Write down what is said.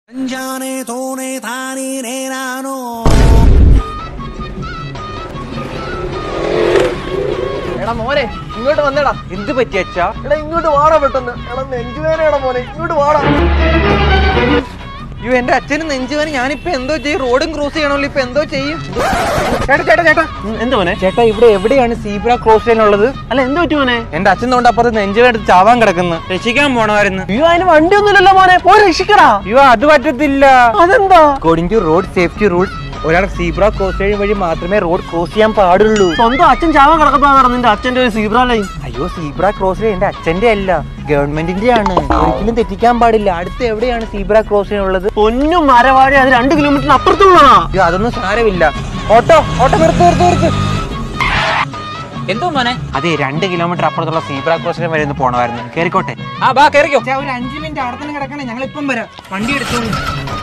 അഞ്ചാനെ തോനെ താനേ നേരാനോ എടാ മോനെ ഇങ്ങോട്ട് വന്നേടാ എന്ത് പറ്റി അച്ഛാ എടാ ഇങ്ങോട്ട് വാടാ പെട്ടെന്ന് എടാ നെഞ്ചുവേനടാ മോനെ ഇങ്ങോട്ട് വാടാ അയ്യോ എന്റെ അച്ഛന് നെഞ്ചുവേന ഞാനിപ്പോ എന്തോ ചെയ്യും റോഡും ക്രോസ് ചെയ്യണമല്ലോ ഇപ്പൊ എന്തോ ചെയ്യും ചേട്ടാ ചേട്ടാ ചേട്ടാ എന്ത് മോനെ ചേട്ടാ ഇവിടെ എവിടെയാണ് സീബ്ര ക്രോസ് ലൈൻ ഉള്ളത് അല്ല എന്ത് പറ്റി മോനെ എന്റെ അച്ഛൻ കൊണ്ട് അപ്പുറത്ത് നെഞ്ചുവേന എടുത്ത് ചാവാൻ കിടക്കുന്നു രക്ഷിക്കാൻ പോണമായിരുന്നു അയ്യോ അതിന് വണ്ടി ഒന്നുമില്ലല്ലോ മോനെ പോയി രക്ഷിക്കടാ അയ്യോ അത് പറ്റത്തില്ല അതെന്താ according to road safety rules ഒരാൾ സീബ്ര ക്രോസ് ലൈൻ വഴി മാത്രമേ റോഡ് ക്രോസ് ചെയ്യാൻ പാടുള്ളൂ സ്വന്തം അച്ഛൻ ചാവാൻ കിടക്കുന്നതാണ് നിന്റെ അച്ഛന്റെ ഒരു സീബ്ര ലൈൻ അയ്യോ സീബ്ര ക്രോസ് ലൈൻ എന്റെ അച്ഛന്റെ അല്ല ഗവൺമെന്റിന്റെ ആണ് ഒരിക്കലും തെറ്റിക്കാൻ പാടില്ല അടുത്ത് എവിടെയാണ് സീബ്ര ക്രോസ് ലൈൻ ഉള്ളത് പൊന്നും മരവാടി അത് രണ്ട് കിലോമീറ്ററിന് അപ്പുറത്തുള്ളതാ അയ്യോ അതൊന്നും സാരമില്ല ഓട്ടോ ഓട്ടോ നിർത്ത് നിർത്ത് നിർത്ത് എന്തോ മോനെ അതെ രണ്ട് കിലോമീറ്റർ അപ്പുറത്തുള്ള സീബ്ര ക്രോസ് ലൈൻ വരെ ഒന്ന് പോണമായിരുന്നു കേറിക്കോട്ടെ ആ ബാ കയറിക്കോ ഒരു അഞ്ച് മിനിറ്റ് അവിടെ തന്നെ കിടക്കണേ ഞങ്ങൾ ഇപ്പം വരാം വണ്ടി എടുത്തോളൂ